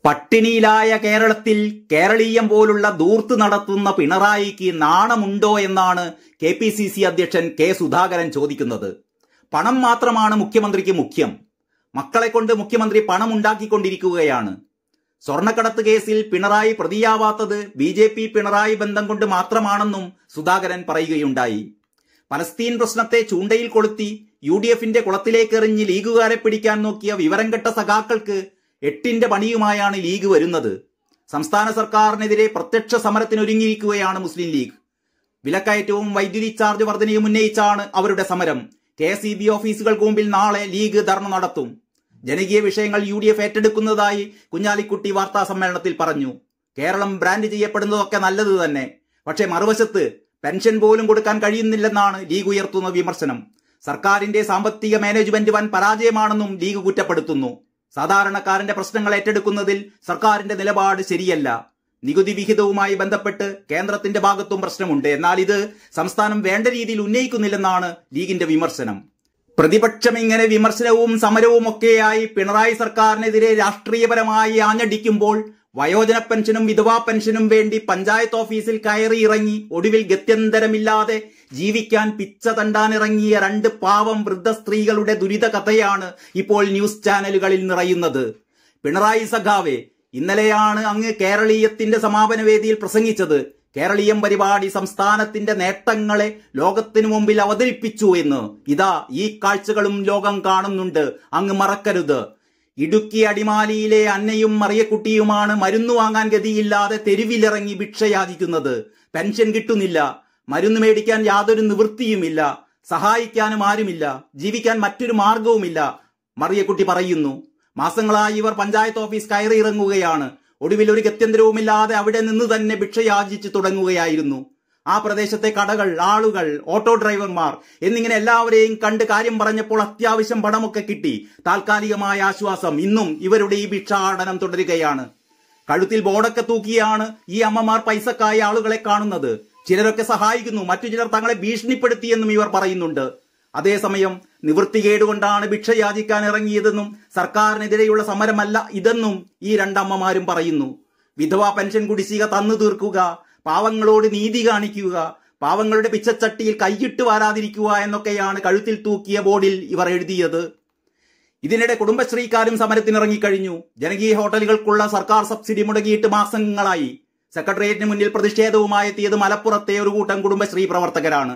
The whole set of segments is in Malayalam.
പട്ടിണിയിലായ കേരളത്തിൽ കേരളീയം പോലുള്ള ദൂർത്ത് നടത്തുന്ന പിണറായിക്ക് നാണമുണ്ടോ എന്നാണ് കെ പി സി സി അധ്യക്ഷൻ കെ സുധാകരൻ ചോദിക്കുന്നത് പണം മാത്രമാണ് മുഖ്യമന്ത്രിക്ക് മുഖ്യം മക്കളെ കൊണ്ട് മുഖ്യമന്ത്രി പണം ഉണ്ടാക്കിക്കൊണ്ടിരിക്കുകയാണ് സ്വർണ്ണക്കടത്ത് കേസിൽ പിണറായി പ്രതിയാവാത്തത് ബി ജെ പി പിണറായി ബന്ധം കൊണ്ട് മാത്രമാണെന്നും സുധാകരൻ പറയുകയുണ്ടായി പലസ്തീൻ പ്രശ്നത്തെ ചൂണ്ടയിൽ കൊളുത്തി യു ഡി എഫിന്റെ കുളത്തിലേക്കെറിഞ്ഞ് ലീഗുകാരെ പിടിക്കാൻ നോക്കിയ വിവരം കെട്ട സഖാക്കൾക്ക് എട്ടിന്റെ പണിയുമായാണ് ലീഗ് വരുന്നത് സംസ്ഥാന സർക്കാരിനെതിരെ പ്രത്യക്ഷ സമരത്തിനൊരുങ്ങിയിരിക്കുകയാണ് മുസ്ലിം ലീഗ് വിലക്കയറ്റവും വൈദ്യുതി ചാർജ് വർധനയും ഉന്നയിച്ചാണ് അവരുടെ സമരം കെ എസ് ഇ ബി ഓഫീസുകൾക്ക് മുമ്പിൽ നാളെ ലീഗ് ധർണ നടത്തും ജനകീയ വിഷയങ്ങൾ യു ഡി എഫ് ഏറ്റെടുക്കുന്നതായി കുഞ്ഞാലിക്കുട്ടി വാർത്താ സമ്മേളനത്തിൽ പറഞ്ഞു കേരളം ബ്രാൻഡ് ചെയ്യപ്പെടുന്നതൊക്കെ നല്ലത് തന്നെ പക്ഷേ മറുവശത്ത് പെൻഷൻ പോലും കൊടുക്കാൻ കഴിയുന്നില്ലെന്നാണ് ലീഗ് ഉയർത്തുന്ന വിമർശനം സർക്കാരിന്റെ സാമ്പത്തിക മാനേജ്മെന്റ് വൻ പരാജയമാണെന്നും ലീഗ് കുറ്റപ്പെടുത്തുന്നു സാധാരണക്കാരന്റെ പ്രശ്നങ്ങൾ ഏറ്റെടുക്കുന്നതിൽ സർക്കാരിന്റെ നിലപാട് ശരിയല്ല നികുതി വിഹിതവുമായി ബന്ധപ്പെട്ട് കേന്ദ്രത്തിന്റെ ഭാഗത്തും പ്രശ്നമുണ്ട് എന്നാൽ ഇത് സംസ്ഥാനം വേണ്ട രീതിയിൽ ഉന്നയിക്കുന്നില്ലെന്നാണ് ലീഗിന്റെ വിമർശനം പ്രതിപക്ഷം ഇങ്ങനെ വിമർശനവും സമരവും ഒക്കെയായി പിണറായി സർക്കാരിനെതിരെ രാഷ്ട്രീയപരമായി ആഞ്ഞടിക്കുമ്പോൾ വയോജന പെൻഷനും വിധവാ പെൻഷനും വേണ്ടി പഞ്ചായത്ത് ഓഫീസിൽ കയറി ഇറങ്ങി ഒടുവിൽ ഗത്യന്തരമില്ലാതെ ജീവിക്കാൻ പിച്ച തണ്ടാനിറങ്ങിയ രണ്ട് പാവം വൃദ്ധ സ്ത്രീകളുടെ ദുരിത കഥയാണ് ഇപ്പോൾ ന്യൂസ് ചാനലുകളിൽ നിറയുന്നത് പിണറായി സഖാവെ ഇന്നലെയാണ് അങ്ങ് കേരളീയത്തിന്റെ സമാപന വേദിയിൽ പ്രസംഗിച്ചത് കേരളീയം പരിപാടി സംസ്ഥാനത്തിന്റെ നേട്ടങ്ങളെ ലോകത്തിനു മുമ്പിൽ അവതരിപ്പിച്ചു എന്ന് ഇതാ ഈ കാഴ്ചകളും ലോകം കാണുന്നുണ്ട് അങ്ങ് മറക്കരുത് ഇടുക്കി അടിമാലിയിലെ അന്നയും മറിയക്കുട്ടിയുമാണ് മരുന്ന് വാങ്ങാൻ ഗതിയില്ലാതെ തെരുവിലിറങ്ങി ഭിക്ഷയാചിക്കുന്നത് പെൻഷൻ കിട്ടുന്നില്ല മരുന്ന് മേടിക്കാൻ യാതൊരു നിവൃത്തിയുമില്ല സഹായിക്കാനും ആരുമില്ല ജീവിക്കാൻ മറ്റൊരു മാർഗവുമില്ല മറിയക്കുട്ടി പറയുന്നു മാസങ്ങളായി ഇവർ പഞ്ചായത്ത് ഓഫീസ് കയറി ഇറങ്ങുകയാണ് ഒടുവിൽ ഒരു ഗത്യന്തരവുമില്ലാതെ അവിടെ നിന്ന് തന്നെ ഭിക്ഷയാചിച്ചു തുടങ്ങുകയായിരുന്നു ആ പ്രദേശത്തെ കടകൾ ആളുകൾ ഓട്ടോ ഡ്രൈവർമാർ എന്നിങ്ങനെ എല്ലാവരെയും കണ്ട് കാര്യം പറഞ്ഞപ്പോൾ അത്യാവശ്യം പണമൊക്കെ കിട്ടി താൽക്കാലികമായ ആശ്വാസം ഇന്നും ഇവരുടെ ഈ ഭിക്ഷാടനം തുടരുകയാണ് കഴുത്തിൽ ബോർഡൊക്കെ തൂക്കിയാണ് ഈ അമ്മമാർ പൈസക്കായ ആളുകളെ കാണുന്നത് ചിലരൊക്കെ സഹായിക്കുന്നു മറ്റു ചിലർ തങ്ങളെ ഭീഷണിപ്പെടുത്തിയെന്നും ഇവർ പറയുന്നുണ്ട് അതേസമയം നിവൃത്തികേടുകൊണ്ടാണ് ഭിക്ഷ യാചിക്കാൻ ഇറങ്ങിയതെന്നും സർക്കാരിനെതിരെയുള്ള സമരമല്ല ഇതെന്നും ഈ രണ്ടമ്മമാരും പറയുന്നു വിധവാ പെൻഷൻ കുടിശ്ശിക തന്നു തീർക്കുക പാവങ്ങളോട് നീതി കാണിക്കുക പാവങ്ങളുടെ പിച്ചച്ചട്ടിയിൽ കൈയിട്ട് വാരാതിരിക്കുക എന്നൊക്കെയാണ് കഴുത്തിൽ തൂക്കിയ ബോർഡിൽ ഇവർ എഴുതിയത് ഇതിനിടെ കുടുംബശ്രീക്കാരും സമരത്തിനിറങ്ങിക്കഴിഞ്ഞു ജനകീയ ഹോട്ടലുകൾക്കുള്ള സർക്കാർ സബ്സിഡി മുടങ്ങിയിട്ട് മാസങ്ങളായി സെക്രട്ടേറിയറ്റിന് മുന്നിൽ പ്രതിഷേധവുമായി എത്തിയത് മലപ്പുറത്തെ ഒരു കൂട്ടം കുടുംബശ്രീ പ്രവർത്തകരാണ്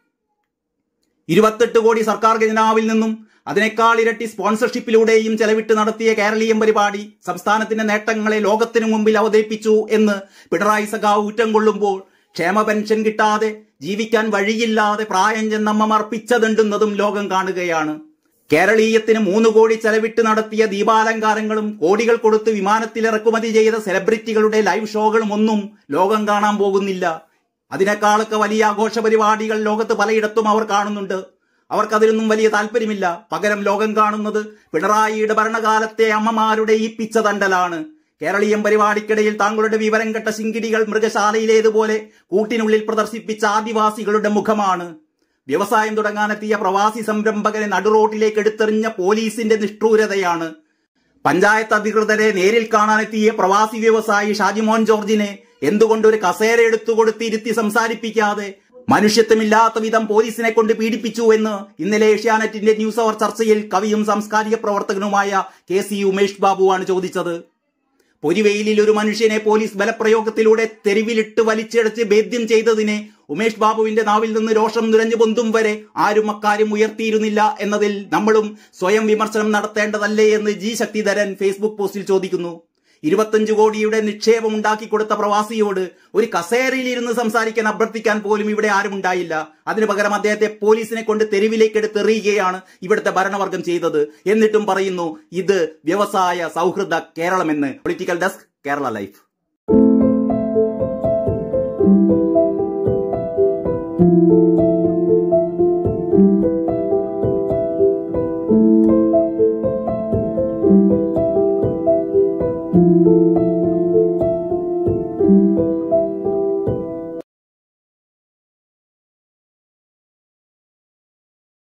ഇരുപത്തെട്ട് കോടി സർക്കാർ ഖജനാവിൽ നിന്നും അതിനേക്കാൾ ഇരട്ടി സ്പോൺസർഷിപ്പിലൂടെയും ചെലവിട്ട് നടത്തിയ കേരളീയം പരിപാടി സംസ്ഥാനത്തിന്റെ നേട്ടങ്ങളെ ലോകത്തിനു മുമ്പിൽ അവതരിപ്പിച്ചു എന്ന് പിണറായി സഖാവ് ഊറ്റം കൊള്ളുമ്പോൾ ക്ഷേമ പെൻഷൻ കിട്ടാതെ ജീവിക്കാൻ വഴിയില്ലാതെ പ്രായം ചെന്നമ്മമാർ പിച്ചതണ്ടുന്നതും ലോകം കാണുകയാണ് കേരളീയത്തിന് മൂന്ന് കോടി ചെലവിട്ട് നടത്തിയ ദീപാലങ്കാരങ്ങളും കോടികൾ കൊടുത്ത് വിമാനത്തിൽ ഇറക്കുമതി ചെയ്ത സെലിബ്രിറ്റികളുടെ ലൈവ് ഷോകളും ഒന്നും ലോകം കാണാൻ പോകുന്നില്ല അതിനേക്കാളൊക്കെ വലിയ ആഘോഷ പരിപാടികൾ ലോകത്ത് പലയിടത്തും അവർ കാണുന്നുണ്ട് അവർക്കതിലൊന്നും വലിയ താല്പര്യമില്ല പകരം ലോകം കാണുന്നത് പിണറായിയുടെ ഭരണകാലത്തെ അമ്മമാരുടെ ഈ പിച്ച തണ്ടലാണ് കേരളീയം പരിപാടിക്കിടയിൽ താങ്കളുടെ വിവരം കെട്ട ശിങ്കിടികൾ മൃഗശാലയിലേതുപോലെ കൂട്ടിനുള്ളിൽ പ്രദർശിപ്പിച്ച ആദിവാസികളുടെ മുഖമാണ് വ്യവസായം തുടങ്ങാനെത്തിയ പ്രവാസി സംരംഭകരെ നടുറോട്ടിലേക്ക് എടുത്തെറിഞ്ഞ പോലീസിന്റെ നിഷ്ഠൂരതയാണ് പഞ്ചായത്ത് അധികൃതരെ നേരിൽ കാണാനെത്തിയ പ്രവാസി വ്യവസായി ഷാജിമോൻ ജോർജിനെ എന്തുകൊണ്ട് ഒരു കസേര എടുത്തുകൊടുത്ത് ഇരുത്തി സംസാരിപ്പിക്കാതെ മനുഷ്യത്വമില്ലാത്ത വിധം പോലീസിനെ കൊണ്ട് പീഡിപ്പിച്ചു എന്ന് ഇന്നലെ ഏഷ്യാനെറ്റിന്റെ ന്യൂസ് അവർ ചർച്ചയിൽ കവിയും സാംസ്കാരിക പ്രവർത്തകനുമായ കെ സി ഉമേഷ് ബാബുവാണ് ചോദിച്ചത് പൊരിവെയിലിൽ ഒരു മനുഷ്യനെ പോലീസ് ബലപ്രയോഗത്തിലൂടെ തെരുവിലിട്ട് വലിച്ചിഴച്ച് ഭേദ്യം ചെയ്തതിനെ ഉമേഷ് ബാബുവിന്റെ നാവിൽ നിന്ന് രോഷം നുരഞ്ഞു പൊന്തും വരെ ആരും അക്കാര്യം ഉയർത്തിയിരുന്നില്ല എന്നതിൽ നമ്മളും സ്വയം വിമർശനം നടത്തേണ്ടതല്ലേ എന്ന് ജി ശക്തിധരൻ ഫേസ്ബുക്ക് പോസ്റ്റിൽ ചോദിക്കുന്നു ഇരുപത്തഞ്ചു കോടിയുടെ നിക്ഷേപം ഉണ്ടാക്കി കൊടുത്ത പ്രവാസിയോട് ഒരു കസേരയിലിരുന്ന് സംസാരിക്കാൻ അഭ്യർത്ഥിക്കാൻ പോലും ഇവിടെ ആരും ഉണ്ടായില്ല അതിനു പകരം അദ്ദേഹത്തെ പോലീസിനെ കൊണ്ട് തെരുവിലേക്ക് എടുത്തെറിയുകയാണ് ഇവിടുത്തെ ഭരണവർഗം ചെയ്തത് എന്നിട്ടും പറയുന്നു ഇത് വ്യവസായ സൗഹൃദ കേരളമെന്ന് പൊളിറ്റിക്കൽ ഡെസ്ക് കേരള ലൈഫ്